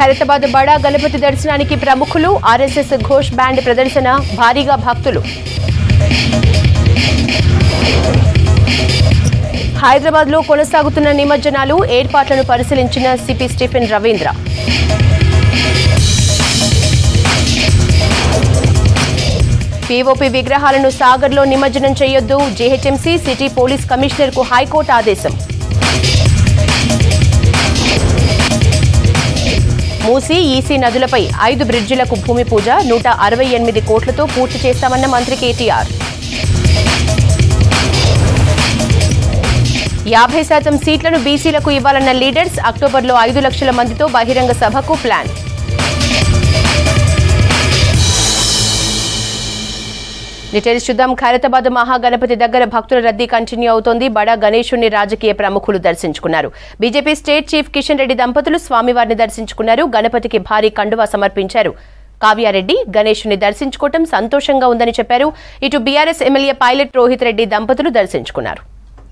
ఖైరతాబాద్ బడా గణపతి దర్శనానికి ప్రముఖులు ఆర్ఎస్ఎస్ ఘోష్ బ్యాండ్ ప్రదర్శన భారీగా భక్తులు హైదరాబాద్లో కొనసాగుతున్న నిమజ్జనాలు ఏర్పాట్లను పరిశీలించిన సిపి స్టీఫెన్ రవీంద్ర పీఓపీ విగ్రహాలను సాగర్లో నిమజ్జనం చేయొద్దు జీహెచ్ఎంసీ సిటీ పోలీస్ కమిషనర్కు హైకోర్టు ఆదేశం మూసీ ఈసీ నదులపై ఐదు బ్రిడ్జిలకు భూమి పూజ నూట అరవై ఎనిమిది కోట్లతో పూర్తి చేస్తామన్న మంత్రి కేటీఆర్ యాభై శాతం సీట్లను బీసీలకు ఇవ్వాలన్న లీడర్స్ అక్టోబర్లో ఐదు లక్షల మందితో బహిరంగ సభకు ప్లాన్ డీటెయిల్స్ చూద్దాం ఖైరతాబాద్ మహాగణపతి దగ్గర భక్తుల రద్దీ కంటిన్యూ అవుతోంది బడా గణేశుణ్ణి రాజకీయ ప్రముఖులు దర్శించుకున్నారు BJP state chief Kishan Reddy దంపతులు స్వామివారిని దర్శించుకున్నారు గణపతికి భారీ కండువా సమర్పించారు కావ్యారెడ్డి గణేశుని దర్శించుకోవటం సంతోషంగా ఉందని చెప్పారు ఇటు BRS MLA pilot Rohith Reddy దంపతులు దర్శించుకున్నారు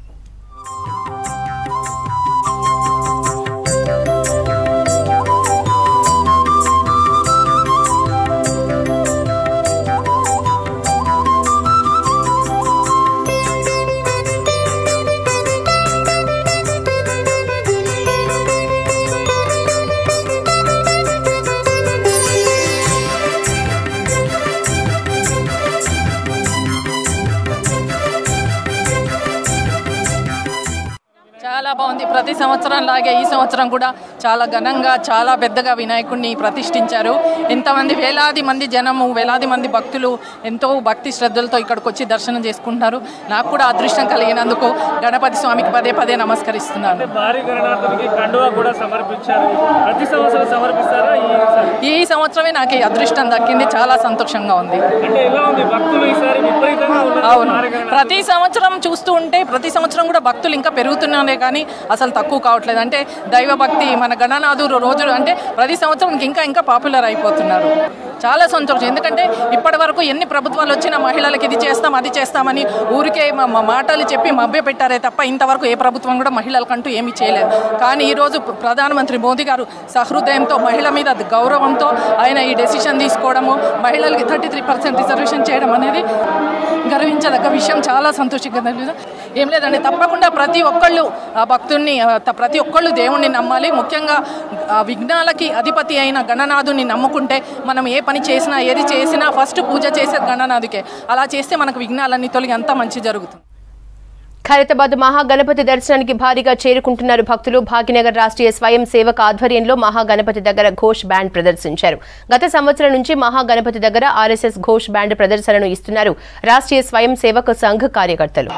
చాలా బాగుంది ప్రతి సంవత్సరం లాగే ఈ సంవత్సరం కూడా చాలా ఘనంగా చాలా పెద్దగా వినాయకుడిని ప్రతిష్ఠించారు ఎంతమంది వేలాది మంది జనము వేలాది మంది భక్తులు ఎంతో భక్తి శ్రద్ధలతో ఇక్కడికి వచ్చి దర్శనం చేసుకుంటున్నారు నాకు కూడా అదృష్టం కలిగినందుకు గణపతి స్వామికి పదే పదే నమస్కరిస్తున్నాను భారీ గణనాథునికి కండువా కూడా సమర్పించారు ప్రతి సంవత్సరం సమర్పిస్తారా ఈసారి ఈ సంవత్సరమే నాకు ఈ అదృష్టం దక్కింది చాలా సంతోషంగా ఉంది అంటే ఎలా ఉంది భక్తులు ఈసారి విపరీతంగా ఉన్నారు అవును భారీ గణనాథుడు. ప్రతి సంవత్సరం చూస్తూ ఉంటే ప్రతి సంవత్సరం కూడా భక్తులు ఇంకా పెరుగుతున్నారే కానీ అసలు తక్కువ కావట్లేదు అంటే దైవభక్తి మన గణనాథుడు రోజులు అంటే ప్రతి సంవత్సరం ఇంకా ఇంకా పాపులర్ అయిపోతున్నారు చాలా సంతోషం ఎందుకంటే ఇప్పటి వరకు ఎన్ని ప్రభుత్వాలు వచ్చినా మహిళలకు ఇది చేస్తాం అది చేస్తామని ఊరికే మా- మా మాటలు చెప్పి మభ్య పెట్టారే తప్ప ఇంతవరకు ఏ ప్రభుత్వం కూడా మహిళలకంటూ ఏమీ చేయలేదు కానీ ఈరోజు ప్రధానమంత్రి మోదీ గారు సహృదయంతో మహిళ మీద గౌరవంతో ఆయన ఈ డెసిషన్ తీసుకోవడము మహిళలకి థర్టీ త్రీ పర్సెంట్ రిజర్వేషన్ చేయడం అనేది గర్వించదగ్గ విషయం చాలా సంతోషంగా ఉంది. ఏం లేదండి తప్పకుండా ప్రతి ఒక్కళ్ళు ఆ భక్తుడిని ఆ, త- ప్రతి ఒక్కళ్ళు దేవుణ్ణి నమ్మాలి ముఖ్యంగా ఆ విఘ్నాలకి అధిపతి అయిన గణనాథుని నమ్ముకుంటే మనం ఏ పని చేసినా ఏది చేసినా ఫస్ట్ పూజ చేసే గణనాథుకే అలా చేస్తే మనకు విఘ్నాలన్నీ తొలగి అంతా మంచి జరుగుతుంది ఖైరతాబాద్ మహాగణపతి దర్శనానికి భారీగా చేరుకుంటున్నారు భక్తులు భాగ్యనగర్ రాష్ట్రీయ స్వయం సేవక ఆధ్వర్యంలో మహాగణపతి దగ్గర ఘోష్ బ్యాండ్ ప్రదర్శించారు గత సంవత్సరం నుంచి మహాగణపతి దగ్గర ఆర్ఎస్ఎస్ ఘోష్ బ్యాండ్ ప్రదర్శనను ఇస్తున్నారు రాష్ట్రీయ స్వయం సేవక సంఘ్ కార్యకర్తలు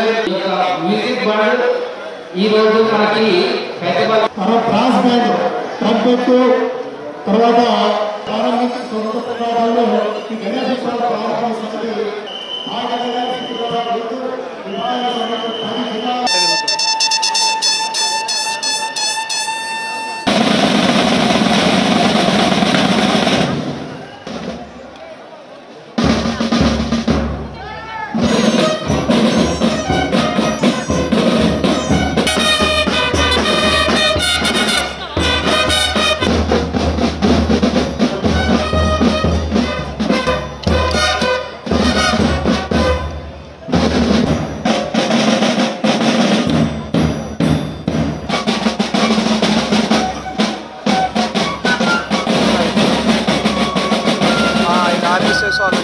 మ్యూజిక్ బ్యాండ్ ఈ రోజు మనకి హైదరాబాద్ తర్వాత బ్రాస్ బ్యాండ్ ట్రంపెట్ తర్వాత ప్రారంభించి సొంత ప్రకారంలో ఈ గణేశోత్సవం ప్రారంభించినది ఆ గణేశోత్సవం ఋతు విభాగ సమితి పది జిల్లాల ఇది ఆర్ఎస్ఎస్ వాళ్ళు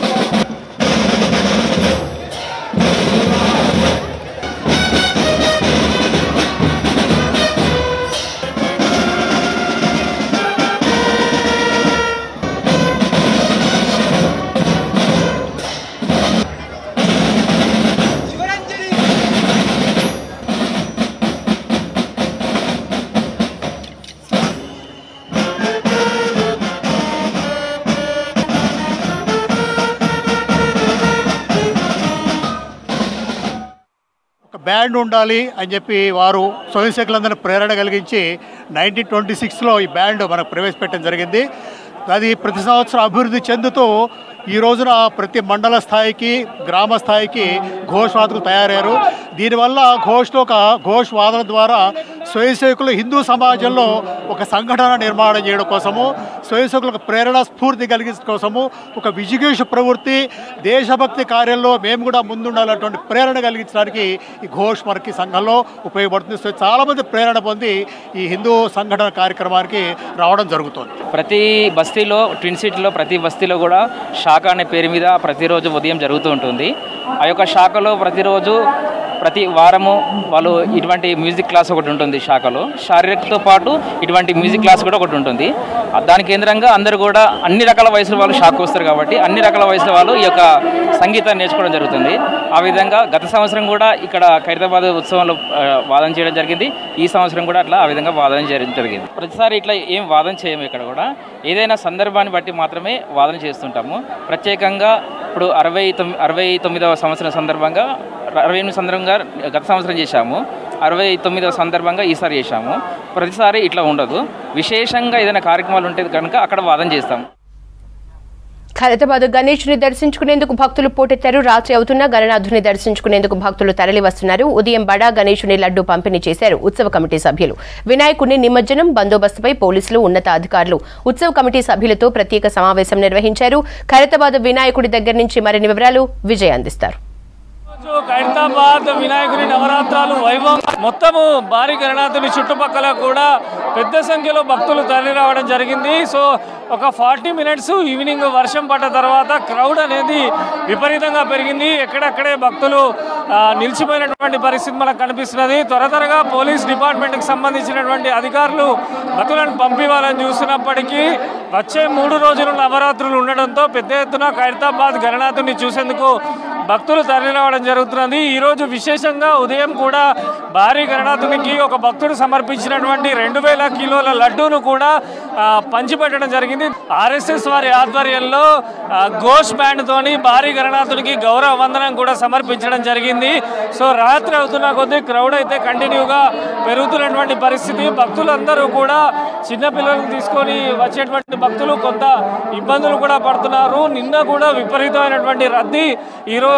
ఒక బ్యాండ్ ఉండాలి అని చెప్పి వారు స్వయం సేవకులందరినీ ప్రేరణ కలిగించి నైన్టీన్ ట్వంటీ సిక్స్లో ఈ బ్యాండ్ మనకు ప్రవేశపెట్టడం జరిగింది అది ప్రతి సంవత్సరం అభివృద్ధి చెందుతూ ఈ రోజున ప్రతి మండల స్థాయికి గ్రామ స్థాయికి ఘోష్ వాదకులు తయారయ్యారు దీనివల్ల ఘోష్లో ఒక ఘోష్ వాదన ద్వారా స్వయం సేవకులు హిందూ సమాజంలో ఒక సంఘటన నిర్మాణం చేయడం కోసము స్వయం సేవకులకు ప్రేరణ స్ఫూర్తి కలిగించడం కోసము ఒక విజిగేష ప్రవృత్తి దేశభక్తి కార్యంలో మేము కూడా ముందుండాలన్నటువంటి ప్రేరణ కలిగించడానికి ఈ ఘోష్ మనకి సంఘంలో ఉపయోగపడుతుంది సో చాలామంది ప్రేరణ పొంది ఈ హిందూ సంఘటన కార్యక్రమానికి రావడం జరుగుతుంది ప్రతి బస్తీలో ట్విన్ సిటీలో ప్రతి బస్తీలో కూడా శాఖ అనే పేరు మీద ప్రతిరోజు ఉదయం జరుగుతూ ఉంటుంది ఆ యొక్క శాఖలో ప్రతిరోజు ప్రతి వారము వాళ్ళు ఇటువంటి మ్యూజిక్ క్లాస్ ఒకటి ఉంటుంది శాఖలో శారీరకతో పాటు ఇటువంటి మ్యూజిక్ క్లాస్ కూడా ఒకటి ఉంటుంది ఆ దాని కేంద్రంగా అందరూ కూడా అన్ని రకాల వయసుల వాళ్ళు షాక్ వస్తారు కాబట్టి అన్ని రకాల వయసుల వాళ్ళు ఈ యొక్క సంగీతాన్ని నేర్చుకోవడం జరుగుతుంది ఆ విధంగా గత సంవత్సరం కూడా ఇక్కడ ఖైరతాబాద్ ఉత్సవంలో ఆ, వాదన చేయడం జరిగింది ఈ సంవత్సరం కూడా అట్లా ఆ విధంగా వాదన చేయడం జరిగింది ప్రతిసారి ఇట్లా ఏం వాదన చేయము ఇక్కడ కూడా ఏదైనా సందర్భాన్ని బట్టి మాత్రమే వాదన చేస్తుంటాము ప్రత్యేకంగా ఇప్పుడు అరవై తొమ్మిది అరవై తొమ్మిదవ సంవత్సరం సందర్భంగా అరవై ఎనిమిది సందర్భంగా గత సంవత్సరం చేశాము అరవై తొమ్మిదవ సందర్భంగా ఈసారి చేశాము ప్రతిసారి ఇట్లా ఉండదు విశేషంగా ఏదైనా కార్యక్రమాలు ఉంటే కనుక అక్కడ వాదన చేస్తాము ఖైరతాబాద్ గణేష్ని దర్శించుకునేందుకు భక్తులు పోటెత్తారు రాత్రి అవుతున్న గణనాథుని దర్శించుకునేందుకు భక్తులు తరలి వస్తున్నారు ఉదయం బడా గణేశుని లడ్డు పంపిణీ చేశారు ఉత్సవ కమిటీ సభ్యులు వినాయకుడిని నిమజ్జనం బందోబస్తుపై పోలీసులు ఉన్నతాధికారులు ఉత్సవ కమిటీ సభ్యులతో ప్రత్యేక సమావేశం నిర్వహించారు ఖైరతాబాద్ వినాయకుడి దగ్గర నుంచి మరిన్ని వివరాలు విజయ్ అందిస్తారు రోజు ఖైరతాబాద్ వినాయకుని నవరాత్రాలు వైభవం మొత్తము భారీ గణనాథుని చుట్టుపక్కల కూడా పెద్ద సంఖ్యలో భక్తులు తరలి రావడం జరిగింది సో ఒక ఫార్టీ మినిట్స్ ఈవినింగ్ వర్షం పడ్డ తర్వాత క్రౌడ్ అనేది విపరీతంగా పెరిగింది ఎక్కడెక్కడే భక్తులు ఆ, నిలిచిపోయినటువంటి పరిస్థితి మనకు కనిపిస్తున్నది త్వర త్వరగా పోలీస్ డిపార్ట్మెంట్కి సంబంధించినటువంటి అధికారులు భక్తులను పంపివ్వాలని చూసినప్పటికీ వచ్చే మూడు రోజులు నవరాత్రులు ఉండడంతో పెద్ద ఎత్తున ఖైరతాబాద్ గణనాథుని చూసేందుకు భక్తులు తరలి రావడం జరుగుతున్నది ఈరోజు విశేషంగా ఉదయం కూడా భారీ గణనాథునికి ఒక భక్తుడు సమర్పించినటువంటి రెండు వేల కిలోల లడ్డూను కూడా ఆ, పంచిపెట్టడం జరిగింది ఆర్ఎస్ఎస్ వారి ఆధ్వర్యంలో ఆ, ఘోష్ బ్యాండ్ తోని భారీ గణనాథునికి గౌరవ వందనం కూడా సమర్పించడం జరిగింది సో రాత్రి అవుతున్న కొద్దీ క్రౌడ్ అయితే కంటిన్యూగా పెరుగుతున్నటువంటి పరిస్థితి భక్తులందరూ కూడా చిన్నపిల్లలను తీసుకొని వచ్చేటువంటి భక్తులు కొంత ఇబ్బందులు కూడా పడుతున్నారు నిన్న కూడా విపరీతమైనటువంటి రద్దీ ఈరోజు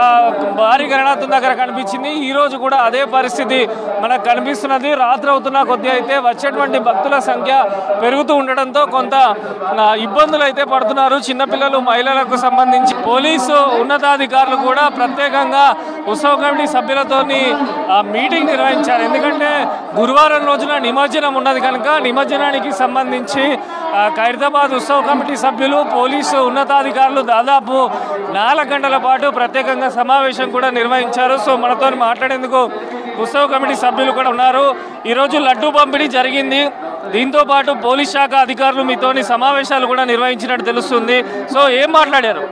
భారీ గణనాథం దగ్గర కనిపించింది ఈ రోజు కూడా అదే పరిస్థితి మనకు కనిపిస్తున్నది రాత్రి అవుతున్న కొద్దీ అయితే వచ్చేటువంటి భక్తుల సంఖ్య పెరుగుతూ ఉండడంతో కొంత ఆ, ఇబ్బందులు అయితే పడుతున్నారు చిన్నపిల్లలు మహిళలకు సంబంధించి పోలీసు ఉన్నతాధికారులు కూడా ప్రత్యేకంగా ఉత్సవ కమిటీ సభ్యులతోని ఆ, మీటింగ్ నిర్వహించారు ఎందుకంటే గురువారం రోజున నిమజ్జనం ఉన్నది కనుక నిమజ్జనానికి సంబంధించి ఆ, ఖైరతాబాద్ ఉత్సవ కమిటీ సభ్యులు పోలీసు ఉన్నతాధికారులు దాదాపు నాలుగు గంటల పాటు ప్రత్యేకంగా సమావేశం కూడా నిర్వహించారు సో మనతో మాట్లాడేందుకు ఉత్సవ కమిటీ సభ్యులు కూడా ఉన్నారు ఈరోజు లడ్డూ పంపిణీ జరిగింది దీంతో పాటు పోలీస్ శాఖ అధికారులు మీతోని సమావేశాలు కూడా నిర్వహించినట్టు తెలుస్తుంది సో ఏం మాట్లాడారు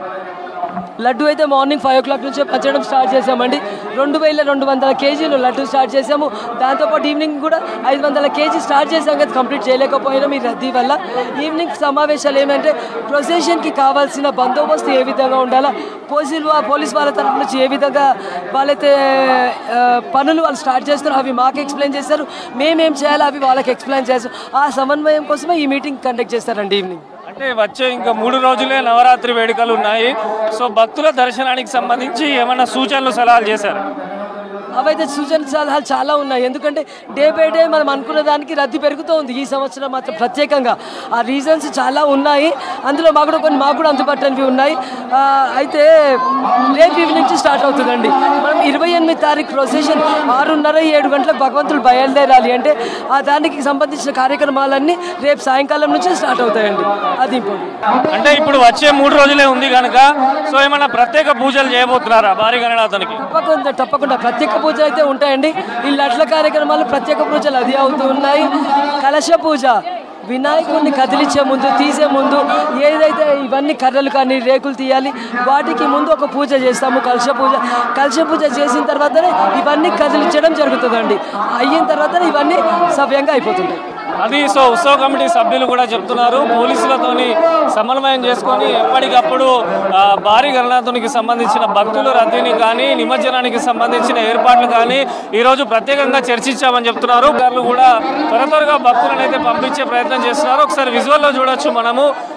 లడ్డు అయితే మార్నింగ్ ఫైవ్ ఓ క్లాక్ నుంచి పంచడం స్టార్ట్ చేసామండి రెండు వేల రెండు వందల కేజీలు లడ్డు స్టార్ట్ చేసాము దాంతోపాటు ఈవినింగ్ కూడా ఐదు వందల కేజీ స్టార్ట్ చేసాం కదా కంప్లీట్ చేయలేకపోయినాం ఈ రద్దీ వల్ల ఈవినింగ్ సమావేశాలు ఏమంటే ప్రొసెషన్కి కావాల్సిన బందోబస్తు ఏ విధంగా ఉండాలా పోలీసు వా- పోలీస్ వాళ్ళ తరఫు నుంచి ఏ విధంగా వాళ్ళైతే ఆ, పనులు వాళ్ళు స్టార్ట్ చేస్తారో అవి మాకు ఎక్స్ప్లెయిన్ చేస్తారు మేమేం చేయాలో అవి వాళ్ళకి ఎక్స్ప్లెయిన్ చేస్తాం ఆ సమన్వయం కోసమే ఈ మీటింగ్ కండక్ట్ చేస్తారండి ఈవినింగ్ అంటే వచ్చే ఇంకా మూడు రోజులే నవరాత్రి వేడుకలు ఉన్నాయి సో భక్తుల దర్శనానికి సంబంధించి ఏమైనా సూచనలు సలహాలు చేశారు అవైతే సూచన సలహాలు చాలా ఉన్నాయి ఎందుకంటే డే బై డే మనం అనుకున్న దానికి రద్దీ పెరుగుతూ ఉంది ఈ సంవత్సరం మాత్రం ప్రత్యేకంగా ఆ రీజన్స్ చాలా ఉన్నాయి అందులో మాకు కూడా కొన్ని మాకు కూడా అందుబాటులోవి ఉన్నాయి ఆ, అయితే రేపు ఈవినింగ్ నుంచి స్టార్ట్ అవుతుందండి మనం ఇరవై ఎనిమిది తారీఖు ప్రొసెషన్ ఆరున్నర ఏడు గంటలకు భగవంతుడు బయలుదేరాలి అంటే ఆ దానికి సంబంధించిన కార్యక్రమాలన్నీ రేపు సాయంకాలం నుంచి స్టార్ట్ అవుతాయండి అది ఇంపార్టెంట్ అంటే ఇప్పుడు వచ్చే మూడు రోజులే ఉంది కనుక సో ఏమైనా ప్రత్యేక పూజలు చేయబోతున్నారా భారీ గణనాథానికి తప్పకుండా తప్పకుండా ప్రత్యేక పూజలు అయితే ఉంటాయండి ఈ లడ్ల కార్యక్రమాలు ప్రత్యేక పూజలు అది అవుతూ ఉన్నాయి కలశ పూజ వినాయకుడిని కదిలించే ముందు తీసే ముందు ఏదైతే ఇవన్నీ కర్రలు కానీ రేకులు తీయాలి వాటికి ముందు ఒక పూజ చేస్తాము కలశ పూజ కలశ పూజ చేసిన తర్వాతనే ఇవన్నీ కదిలించడం జరుగుతుందండి అయిన తర్వాతనే ఇవన్నీ సవ్యంగా అయిపోతుంటాయి అది సో ఉత్సవ కమిటీ సభ్యులు కూడా చెప్తున్నారు పోలీసులతోని సమన్వయం చేసుకొని ఎప్పటికప్పుడు ఆ, భారీ గణనాథునికి సంబంధించిన భక్తులు రద్దీని కానీ నిమజ్జనానికి సంబంధించిన ఏర్పాట్లు కానీ ఈరోజు ప్రత్యేకంగా చర్చించామని చెప్తున్నారు గారు కూడా త్వర త్వరగా భక్తులను అయితే పంపించే ప్రయత్నం చేస్తున్నారు ఒకసారి విజువల్లో చూడొచ్చు మనము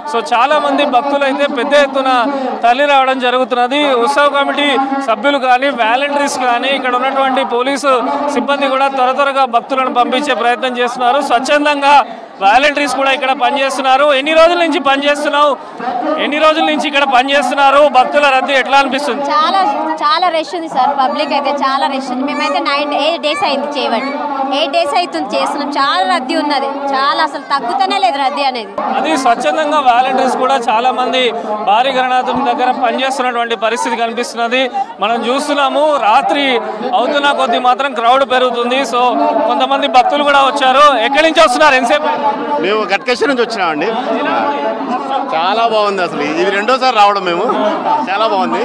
సో చాలా మంది భక్తులు అయితే పెద్ద ఎత్తున తరలి రావడం జరుగుతున్నది ఉత్సవ కమిటీ సభ్యులు కానీ వాలంటీర్స్ కానీ ఇక్కడ ఉన్నటువంటి పోలీసు సిబ్బంది కూడా త్వర త్వరగా భక్తులను పంపించే ప్రయత్నం చేస్తున్నారు స్వచ్ఛందంగా వాలంటీర్స్ కూడా ఇక్కడ పనిచేస్తున్నారు ఎన్ని రోజుల నుంచి పనిచేస్తున్నావు ఎన్ని రోజుల నుంచి ఇక్కడ పనిచేస్తున్నారు భక్తుల రద్దీ ఎట్లా అనిపిస్తుంది చాలా చాలా రష్ ఉంది సార్ పబ్లిక్ అయితే చాలా రష్ ఉంది మేమైతే నైన్ ఎయిట్ డేస్ అయింది చేయబట్టి ఎయిట్ డేస్ అవుతుంది చేస్తున్నాం చాలా రద్దీ ఉన్నది చాలా అసలు తగ్గుతూనే లేదు రద్దీ అనేది అది స్వచ్ఛందంగా వాలంటీర్స్ కూడా చాలా మంది భారీ గణనాథుని దగ్గర పనిచేస్తున్నటువంటి పరిస్థితి కనిపిస్తున్నది మనం చూస్తున్నాము రాత్రి అవుతున్న కొద్ది మాత్రం క్రౌడ్ పెరుగుతుంది సో కొంతమంది భక్తులు కూడా వచ్చారు ఎక్కడి నుంచి వస్తున్నారు ఎంతసేపు మేము గట్కేశ్వర నుంచి వచ్చినామండి చాలా బాగుంది అసలు ఇది రెండోసారి రావడం మేము చాలా బాగుంది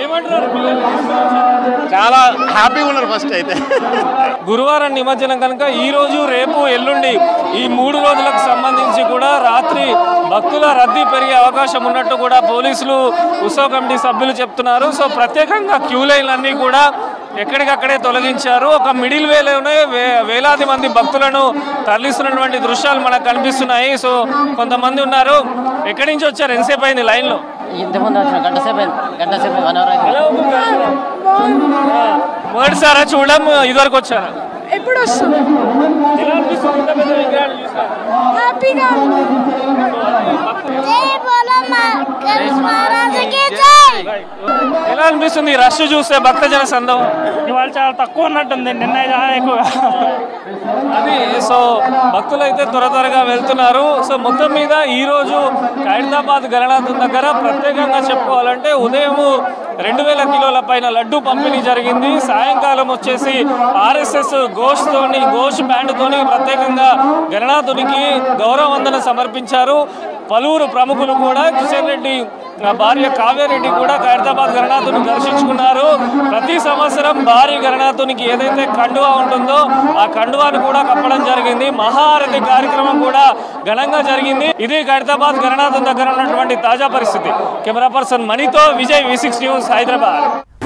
చాలా హ్యాపీగా ఉన్నారు ఫస్ట్ అయితే గురువారం నిమజ్జనం కనుక ఈ రోజు రేపు ఎల్లుండి ఈ మూడు రోజులకు సంబంధించి కూడా రాత్రి భక్తుల రద్దీ పెరిగే అవకాశం ఉన్నట్టు కూడా పోలీసులు ఉత్సవ కమిటీ సభ్యులు చెప్తున్నారు సో ప్రత్యేకంగా క్యూ లైన్లన్నీ కూడా ఎక్కడికక్కడే తొలగించారు ఒక మిడిల్ వేలోనే వే- వేలాది మంది భక్తులను తరలిస్తున్నటువంటి దృశ్యాలు మనకు కనిపిస్తున్నాయి సో కొంతమంది ఉన్నారు ఎక్కడి నుంచి వచ్చారు ఎంతసేపు అయింది లైన్లో ఇంతకుముందు వచ్చిన గంట సేపు అయింది గంట సేపు అయింది వన్ అవర్ అయింది మొదటిసారా చూడడం ఇదివరకు వచ్చారా ఎప్పుడు వస్తాం హ్యాపీగా ఎలా అనిపిస్తుంది ఈ రష్ చూస్తే భక్తజన సందం ఇవాళ చాలా తక్కువ ఉన్నట్టుంది నిన్న చాలా ఎక్కువ అది సో భక్తులు అయితే త్వర త్వరగా వెళ్తున్నారు సో మొత్తం మీద ఈ రోజు ఖైరతాబాద్ గణనాథం దగ్గర ప్రత్యేకంగా చెప్పుకోవాలంటే ఉదయం రెండు వేల కిలోల పైన లడ్డు పంపిణీ జరిగింది సాయంకాలం వచ్చేసి ఆర్ఎస్ఎస్ ఘోష్ తోని ఘోష్ బ్యాండ్ తోని ప్రత్యేకంగా గణనాథునికి గౌరవ వందన సమర్పించారు పలువురు ప్రముఖులు కూడా కిషన్ రెడ్డి ఆ భార్య కావ్యారెడ్డి కూడా ఖైరతాబాద్ గణనాథుని దర్శించుకున్నారు ప్రతి సంవత్సరం భారీ గణనాథునికి ఏదైతే కండువా ఉంటుందో ఆ కండువాను కూడా కప్పడం జరిగింది మహారథి కార్యక్రమం కూడా ఘనంగా జరిగింది ఇది ఖైరతాబాద్ గణనాథం దగ్గర ఉన్నటువంటి తాజా పరిస్థితి కెమెరా పర్సన్ మణితో Vijay V six news Hyderabad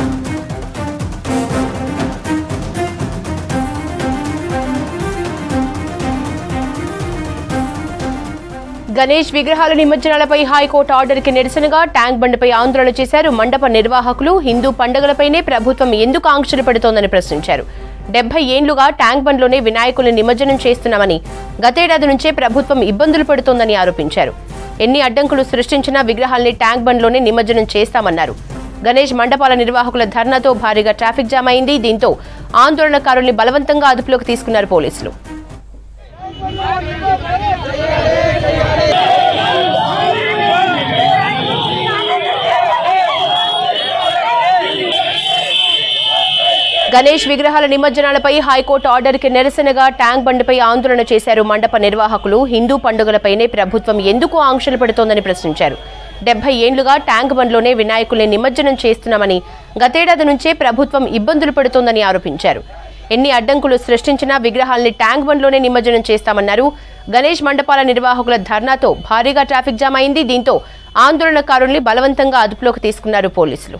Ganesh విగ్రహాల నిమజ్జనాలపై హైకోర్టు ఆర్డర్కి నిరసనగా ట్యాంక్ బండ్పై ఆందోళన చేశారు మండప నిర్వాహకులు హిందూ పండుగలపైనే ప్రభుత్వం ఎందుకు ఆంక్షలు పెడుతోందని ప్రశ్నించారు డెబ్బై ఏండ్లుగా ట్యాంక్ బండ్లోనే వినాయకుల్ని నిమజ్జనం చేస్తున్నామని గతేడాది నుంచే ప్రభుత్వం ఇబ్బందులు పెడుతోందని ఆరోపించారు ఎన్ని అడ్డంకులు సృష్టించినా విగ్రహాల్ని ట్యాంక్ బండ్లోనే నిమజ్జనం చేస్తామన్నారు గణేష్ మండపాల నిర్వాహకుల ధర్నాతో భారీగా ట్రాఫిక్ జామ్ అయింది దీంతో ఆందోళనకారుల్ని బలవంతంగా అదుపులోకి తీసుకున్నారు పోలీసులు గణేష్ విగ్రహాల నిమజ్జనాలపై హైకోర్టు ఆర్డర్కి నిరసనగా ట్యాంక్ బండ్పై ఆందోళన చేశారు మండప నిర్వాహకులు హిందూ పండుగలపైనే ప్రభుత్వం ఎందుకు ఆంక్షలు పెడుతోందని ప్రశ్నించారు డెబ్బై ఏండ్లుగా ట్యాంక్ బండ్లోనే వినాయకుల్ని నిమజ్జనం చేస్తున్నామని గతేడాది నుంచే ప్రభుత్వం ఇబ్బందులు పెడుతోందని ఆరోపించారు ఎన్ని అడ్డంకులు సృష్టించినా విగ్రహాల్ని ట్యాంక్ బండ్లోనే నిమజ్జనం చేస్తామన్నారు గణేష్ మండపాల నిర్వాహకుల ధర్నాతో భారీగా ట్రాఫిక్ జామ్ అయింది దీంతో ఆందోళనకారుల్ని బలవంతంగా అదుపులోకి తీసుకున్నారు పోలీసులు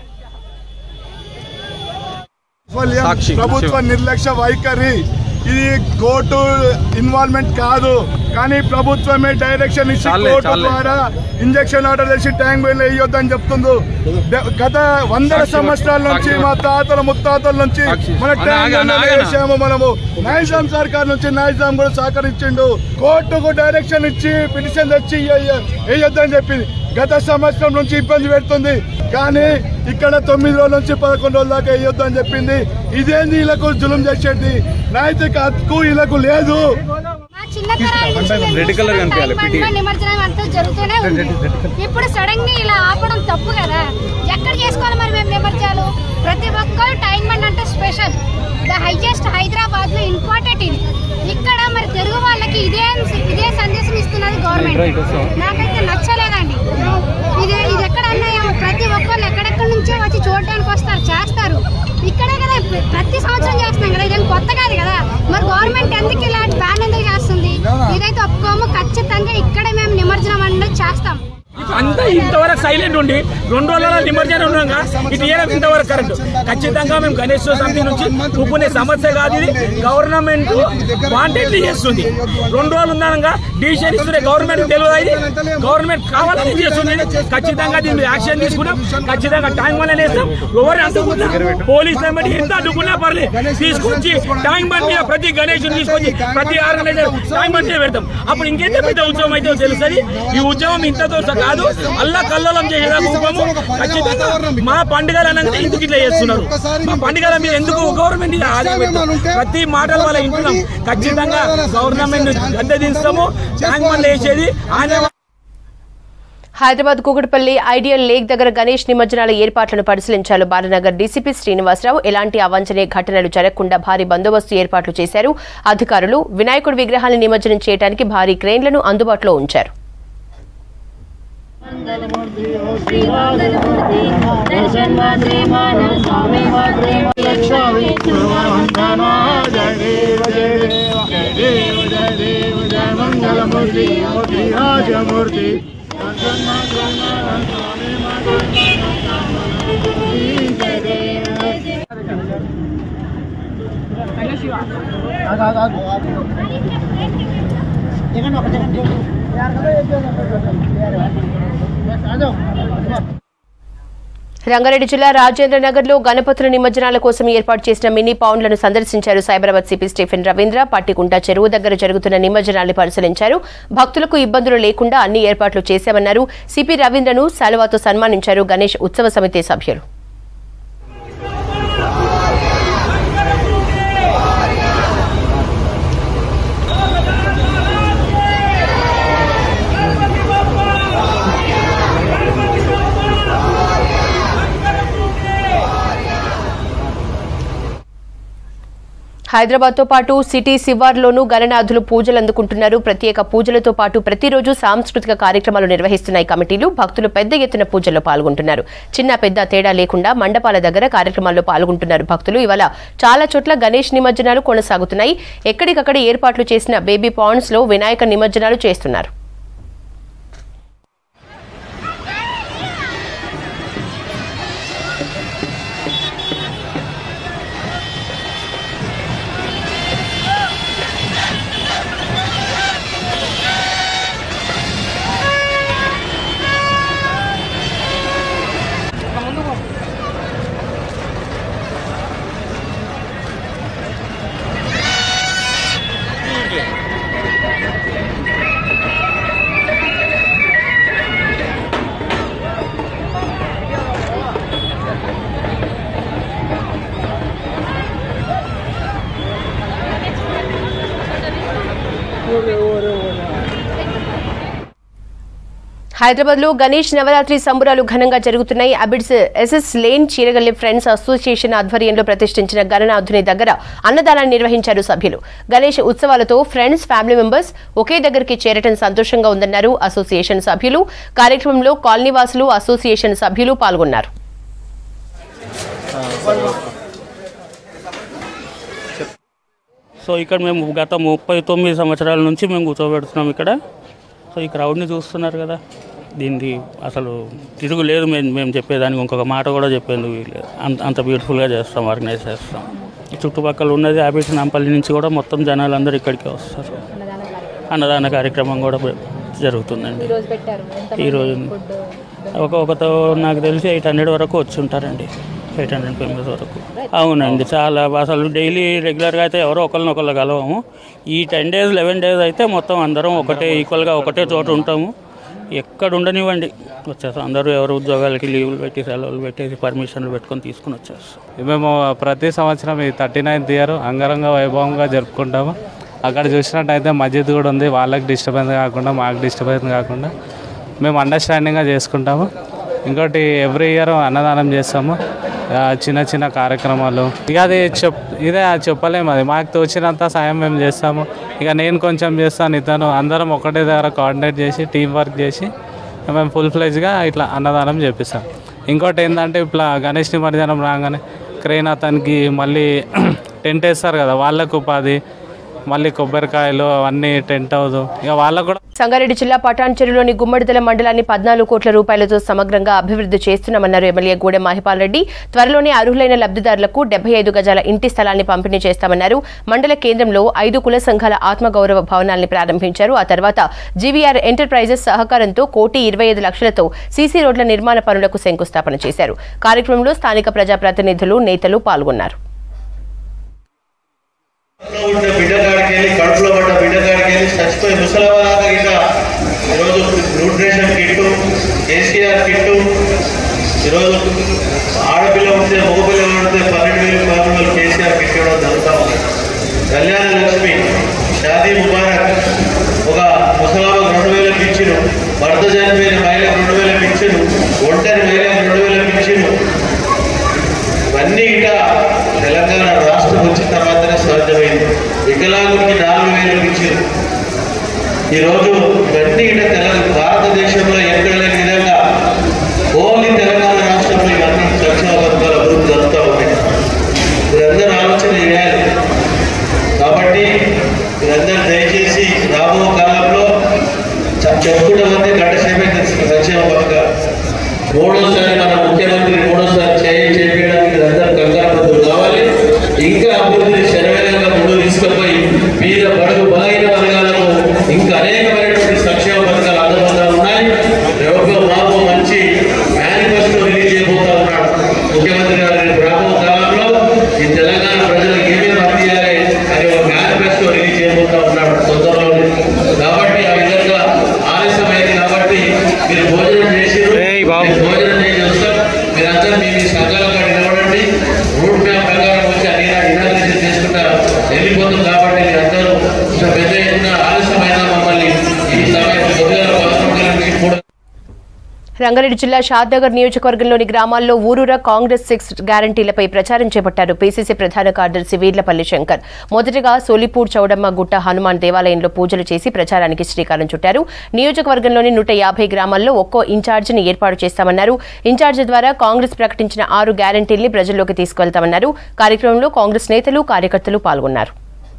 వైఫల్యం ప్రభుత్వ నిర్లక్ష్య వైఖరి ఇది కోర్టు ఇన్వాల్వ్మెంట్ కాదు కానీ ప్రభుత్వమే డైరెక్షన్ ఇచ్చి చాలే, కోర్టు చాలే. ద్వారా ఇంజక్షన్ ఆర్డర్ చేసి ట్యాంక్ వేలు వేయొద్దని చెప్తుంది ద- గత వందల సాక్షి సంవత్సరాల నుంచి సాక్షి మా తాతల ముత్తాతల నుంచి సాక్షి. మన అన్న, ట్యాంక్ ఆగన్న, వేలు ఆగన్న. వేసాము మనము నైజాం సర్కార్ నుంచి నైజాం కూడా సహకరించిండు కోర్టుకు డైరెక్షన్ ఇచ్చి పిటిషన్ తెచ్చి వేయ- వేయొద్దని చెప్పింది గత సంవత్సరం నుంచి ఇబ్బంది పెడుతుంది కానీ ఇక్కడ తొమ్మిది రోజుల నుంచి పదకొండు రోజుల దాకా వేయొద్దు అని చెప్పింది ఇదేంది వీళ్ళకు జులుం చేసేది నైతిక హక్కు వీళ్ళకు లేదు రెడ్ కలర్ కనిపించాలి పిటి నిమజ్జనం అంతా జరుగుతూనే ఉంది ఇప్పుడు సడన్ గా ఇలా ఆపడం తప్పు కదా ఎక్కడ చేసుకోవాలి మరి మేము నిమజ్జనాలు ప్రతి ఒక్కరు టైం బండ్ అంటే స్పెషల్ ద హైయెస్ట్ హైదరాబాద్ లో ఇంపార్టెంట్ ఇది ఇక్కడ మరి తెలుగు వాళ్ళకి ఇదే ఇదే సందేశం ఇస్తున్నది గవర్నమెంట్ నాకైతే నచ్చలేదండి ఇది ఇది ఎక్కడ అన్యాయం ప్రతి ఒక్కరు ఎక్కడెక్కడి నుంచో వచ్చి చూడడానికి వస్తారు చేస్తారు ఇక్కడే కదా ప్ర- ప్రతి సంవత్సరం చేస్తున్నాం కదా ఇదేం కొత్త కాదు కదా మరి గవర్నమెంట్ ఎందుకు ఇలాంటి బ్యాన్ ఎందుకు చేస్తుంది ఇదైతే ఒప్పుకోము ఖచ్చితంగా ఇక్కడే మేము నిమజ్జనం అనేది చేస్తాం అంతా ఇంతవరకు సైలెంట్ ఉండి రెండు రోజుల నిమజ్జనం ఉండగా ఇటు చేయడం ఇంతవరకు కరెక్ట్ ఖచ్చితంగా మేము గణేష్ సమితి నుంచి ఒప్పుకునే సమస్య కాదు ఇది గవర్నమెంట్ వాంటెడ్లీ చేస్తుంది రెండు రోజులు ఉండగా డిసిషన్ ఇస్తున్న గవర్నమెంట్ తెలియదు ఇది గవర్నమెంట్ కావాలని చేస్తుంది ఖచ్చితంగా దీని మీద యాక్షన్ తీసుకున్నాం ఖచ్చితంగా ట్యాంక్ బండ్ వేస్తాం ఎవరు అడ్డుకున్నా పోలీసులు బట్టి ఎంత అడ్డుకున్నా పర్లేదు తీసుకొచ్చి ట్యాంక్ బండ్ మీద ప్రతి గణేష్ తీసుకొచ్చి ప్రతి ఆర్గనైజర్ ట్యాంక్ బండ్ మీద పెడతాం అప్పుడు ఇంకెంత పెద్ద ఉత్సవం అయితే తెలుస్తుంది ఈ ఉద్యమం ఇంతతో కాదు అల్లా కల్లోలం చేసేదా రూపము ఖచ్చితంగా మా పండుగలు అనగానే ఎందుకు ఇట్లా చేస్తున్నారు మా పండుగల మీద ఎందుకు గవర్నమెంట్ ఇలా ఆదాయం పెడతాం? ప్రతి మాటల వల్ల ఇంటున్నాం ఖచ్చితంగా గవర్నమెంట్ గద్దె దించుతాము ట్యాంక్ బండ్ వేసేది ఆయన హైదరాబాద్ కూకట్పల్లి ఐడియల్ లేక్ దగ్గర గణేష్ నిమజ్జనాల ఏర్పాట్లను పరిశీలించారు బాలనగర్ డీసీపీ శ్రీనివాసరావు ఎలాంటి అవాంఛనీయ ఘటనలు జరగకుండా భారీ బందోబస్తు ఏర్పాట్లు చేశారు అధికారులు వినాయకుడి విగ్రహాన్ని నిమజ్జనం చేయడానికి భారీ క్రేన్లను అందుబాటులో ఉంచారు రంగారెడ్డి జిల్లా రాజేంద్ర నగర్ లో గణపతుల నిమజ్జనాల కోసం ఏర్పాటు చేసిన మినీ పౌండ్లను సందర్శించారు సైబరాబాద్ సిపి స్టీఫెన్ రవీంద్ర పట్టికుంట చెరువు దగ్గర జరుగుతున్న నిమజ్జనాన్ని పరిశీలించారు భక్తులకు ఇబ్బందులు లేకుండా అన్ని ఏర్పాట్లు చేశామన్నారు సిపి రవీంద్రను శాలువాతో సన్మానించారు గణేష్ ఉత్సవ సమితి సభ్యులు హైదరాబాద్ తో పాటు సిటీ శివార్లోనూ గణనాథులు పూజలు అందుకుంటున్నారు ప్రత్యేక పూజలతో పాటు ప్రతిరోజు సాంస్కృతిక కార్యక్రమాలు నిర్వహిస్తున్నాయి కమిటీలు భక్తులు పెద్ద ఎత్తున పూజల్లో పాల్గొంటున్నారు చిన్న పెద్ద తేడా లేకుండా మండపాల దగ్గర కార్యక్రమాల్లో పాల్గొంటున్నారు భక్తులు ఇవాళ చాలా చోట్ల గణేష్ నిమజ్జనాలు కొనసాగుతున్నాయి ఎక్కడికక్కడ ఏర్పాట్లు చేసిన బేబీ పాండ్స్ లో వినాయక నిమజ్జనాలు చేస్తున్నారు హైదరాబాద్ లో గణేష్ నవరాత్రి సంబురాలు ఘనంగా జరుగుతున్నాయి Abids SS lane Cheeragalli friends association ఆధ్వర్యంలో ప్రతిష్ఠించిన గణనాథుని దగ్గర అన్నదానాన్ని నిర్వహించారు సభ్యులు గణేష్ ఉత్సవాలతో ఫ్రెండ్స్ ఫ్యామిలీ మెంబర్స్ ఒకే దగ్గరికి చేరటం సంతోషంగా ఉందన్నారు అసోసియేషన్ సభ్యులు కార్యక్రమంలో కాలనీవాసులు అసోసియేషన్ సభ్యులు పాల్గొన్నారు సో ఇక్కడ మేము గత ముప్పై తొమ్మిది సంవత్సరాల నుంచి మేము కూర్చోబెడుతున్నాం ఇక్కడ సో ఈ క్రౌడ్ని చూస్తున్నారు కదా దీనికి అసలు తిరుగు లేదు మేము మేము చెప్పేదానికి ఇంకొక మాట కూడా చెప్పేందుకు వీలు అంత అంత బ్యూటిఫుల్గా చేస్తాం ఆర్గనైజ్ చేస్తాం ఈ చుట్టుపక్కల ఉన్నది హ్యాబిట్స్ నాంపల్లి నుంచి కూడా మొత్తం జనాలు అందరూ ఇక్కడికే వస్తారు అన్నదాన కార్యక్రమం కూడా జరుగుతుందండి ఈరోజు ఒక ఒకతో నాకు తెలిసి ఎయిట్ హండ్రెడ్ వరకు వచ్చి ఉంటారండి ఎయిట్ హండ్రెడ్ మెంబర్స్ వరకు అవునండి చాలా అసలు డైలీ రెగ్యులర్గా అయితే ఎవరో ఒకరినొకళ్ళు కలవము ఈ టెన్ డేస్ లెవెన్ డేస్ అయితే మొత్తం అందరం ఒకటే ఈక్వల్గా ఒకటే చోట ఉంటాము ఎక్కడ ఉండనివ్వండి వచ్చేస్తాం అందరూ ఎవరు ఉద్యోగాలకి లీవులు పెట్టి సెలవులు పెట్టేసి పర్మిషన్లు పెట్టుకొని తీసుకుని వచ్చేస్తాం మేము ప్రతి సంవత్సరం ఈ థర్టీ నైన్త్ ఇయర్ అంగరంగ వైభవంగా జరుపుకుంటాము అక్కడ చూసినట్టయితే మస్జిద్ కూడా ఉంది వాళ్ళకి డిస్టర్బెన్స్ కాకుండా మాకు డిస్టర్బెన్స్ కాకుండా మేము అండర్స్టాండింగ్గా చేసుకుంటాము ఇంకోటి ఎవ్రీ ఇయర్ అన్నదానం చేస్తాము ఆ, చిన్న చిన్న కార్యక్రమాలు ఇక అది చెప్ ఇదే అది చెప్పలేము అది మాకు తోచినంత సాయం మేము చేస్తాము ఇక నేను కొంచెం చేస్తాను ఇతను అందరం ఒకటే దగ్గర కోఆర్డినేట్ చేసి టీం వర్క్ చేసి మేము ఫుల్ ఫ్లెజ్గా ఇట్లా అన్నదానం చేపిస్తాం ఇంకోటి ఏంటంటే ఇట్లా గణేష్ నిమజ్జనం రాగానే క్రెయిన్ అతనికి మళ్ళీ టెంట్ వేస్తారు కదా వాళ్ళకు ఉపాధి మళ్ళీ కొబ్బరికాయలు అవన్నీ టెంట్ హౌస్ ఇక వాళ్ళకు కూడా సంగారెడ్డి జిల్లా పటాన్చెరులోని గుమ్మడిదల మండలాన్ని పద్నాలుగు కోట్ల రూపాయలతో సమగ్రంగా అభివృద్ధి చేస్తున్నామన్నారు ఎమ్మెల్యే గూడెం మహిపాల్ రెడ్డి త్వరలోనే అర్హులైన లబ్ధిదారులకు డెబ్బై ఐదు గజాల ఇంటి స్థలాన్ని పంపిణీ చేస్తామన్నారు మండల కేంద్రంలో ఐదు కుల సంఘాల ఆత్మగౌరవ భవనాల్ని ప్రారంభించారు ఆ తర్వాత జీవీఆర్ ఎంటర్ప్రైజెస్ సహకారంతో కోటి ఇరవై ఐదు లక్షలతో సీసీ రోడ్ల నిర్మాణ పనులకు శంకుస్థాపన చేశారు కార్యక్రమంలో స్థానిక ప్రజాప్రతినిధులు నేతలు పాల్గొన్నారు ఉన్న బిడ్డ కాడికి వెళ్ళి కడుపులో పడ్డ బిడ్డ కాడికి వెళ్ళి చచ్చిపోయి ముసలవాళ్ళ ఇక ఈరోజు న్యూట్రిషన్ కిట్టు కేసీఆర్ కిట్టు ఈరోజు ఆడపిల్ల ఉంటే మగపిల్ల ఉంటే పన్నెండు వేలు పదమూడు వేలు కేసీఆర్ కిట్ ఇవ్వడం జరుగుతూ ఉంది కళ్యాణ లక్ష్మి షాదీ ముబారక్ ఒక ముసలామకు రెండు వేల పిచ్చిను భర్త చనిపోయిన మహిళకు రెండు వేల పిచ్చిను ఒంటరి మహిళకు రెండు వేల పిచ్చిను ఇవన్నీ ఇక తెలంగాణ రాష్ట్రం వచ్చిన తర్వాతనే సాధ్యమైంది వికలాంగుడికి నాలుగు వేలు ఇచ్చింది ఈరోజు ఇవన్నీ ఇక తెలంగాణ భారతదేశంలో ఎక్కడ లేని విధంగా ఓన్లీ తెలంగాణ రాష్ట్రంలో ఇవన్నీ సంక్షేమ పథకాలు అభివృద్ధి జరుగుతూ ఉన్నాయి మీరందరూ ఆలోచన చేయాలి కాబట్టి మీరందరూ దయచేసి రాబో కాలంలో చె- చెప్పుకుంటూ పోతే గంట సేపే సంక్షేమ పథకాలు మూడోసారి మన ముఖ్యమంత్రి మూడోసారి చేయి చేపించడానికి మీరందరూ కంగారపడుతులు కావాలి ఇంకా అభివృద్ధిని శరవేగంగా ముందుకు తీసుకుపోయి పేద బడుగు బలహీన వర్గాలకు ఇంకా అనేకమైనటువంటి సంక్షేమ పథకాలు అందుబాటులో ఉన్నాయి రేపు మాకు మంచి మేనిఫెస్టో రిలీజ్ చేయబోతా ఉన్నాడు ముఖ్యమంత్రి గారు రేపు రాబో కాలంలో ఈ తెలంగాణ ప్రజలకు ఏమేమి అందియాలి అని ఒక మేనిఫెస్టో రిలీజ్ చేయబోతా ఉన్నాడు తొందరలోనే కాబట్టి ఆ విధంగా ఆలస్యమైంది కాబట్టి మీరు భోజనం చేసి భోజనం చేసి వస్తాం మీరందరూ మీ మీ సంఘాల కాడ నిలబడండి రూట్ మ్యాప్ ప్రకారం వచ్చి అన్ని ఇనాగ్రేషన్ చేసుకుంటా వెళ్ళిపోతుంది కాబట్టి మీరందరూ కొంచెం పెద్ద ఎత్తున ఆలస్యమైన మమ్మల్ని ఈ సమయం పొద్దుగా పదకొండు కూడా రంగారెడ్డి జిల్లా షాద్నగర్ నియోజకవర్గంలోని గ్రామాల్లో ఊరూరా కాంగ్రెస్ సిక్స్ గ్యారంటీలపై ప్రచారం చేపట్టారు పీసీసీ ప్రధాన కార్యదర్శి వీర్లపల్లి శంకర్ మొదటగా సోలిపూర్ చౌడమ్మ గుట్ట హనుమాన్ దేవాలయంలో పూజలు చేసి ప్రచారానికి శ్రీకారం చుట్టారు నియోజకవర్గంలోని నూట యాభై గ్రామాల్లో ఒక్కో ఇన్ఛార్జిని ఏర్పాటు చేస్తామన్నారు ఇన్ఛార్జి ద్వారా కాంగ్రెస్ ప్రకటించిన ఆరు గ్యారంటీల్ని ప్రజల్లోకి తీసుకువెళ్తామన్నారు కార్యక్రమంలో కాంగ్రెస్ నేతలు కార్యకర్తలు పాల్గొన్నారు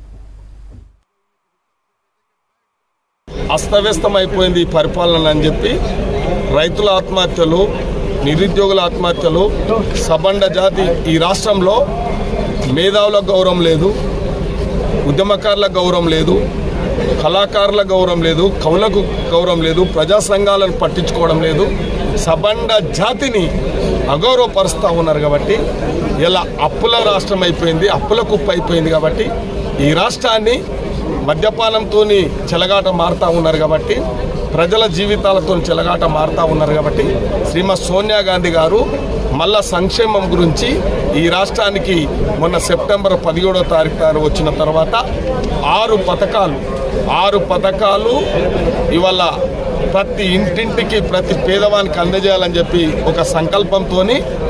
అస్తవ్యస్తమైపోయింది ఈ పరిపాలన అని చెప్పి రైతుల ఆత్మహత్యలు నిరుద్యోగుల ఆత్మహత్యలు సబండ జాతి ఈ రాష్ట్రంలో మేధావుల గౌరవం లేదు ఉద్యమకారుల గౌరవం లేదు కళాకారుల గౌరవం లేదు కవులకు గౌరవం లేదు ప్రజా సంఘాలను పట్టించుకోవడం లేదు సబండ జాతిని అగౌరవపరుస్తూ ఉన్నారు కాబట్టి ఇలా అప్పుల రాష్ట్రం అయిపోయింది అప్పుల కుప్ప అయిపోయింది కాబట్టి ఈ రాష్ట్రాన్ని మద్యపానంతో చెలగాట మారుతూ ఉన్నారు కాబట్టి ప్రజల జీవితాలతో చెలగాట మారుతూ ఉన్నారు కాబట్టి శ్రీమతి సోనియా గాంధీ గారు మళ్ళా సంక్షేమం గురించి ఈ రాష్ట్రానికి మొన్న సెప్టెంబర్ పదిహేడో తారీఖు నాడు వచ్చిన తర్వాత ఆరు పథకాలు ఆరు పథకాలు ఇవాళ ప్రతి ఇంటింటికి ప్రతి పేదవానికి అందజేయాలని చెప్పి ఒక సంకల్పంతో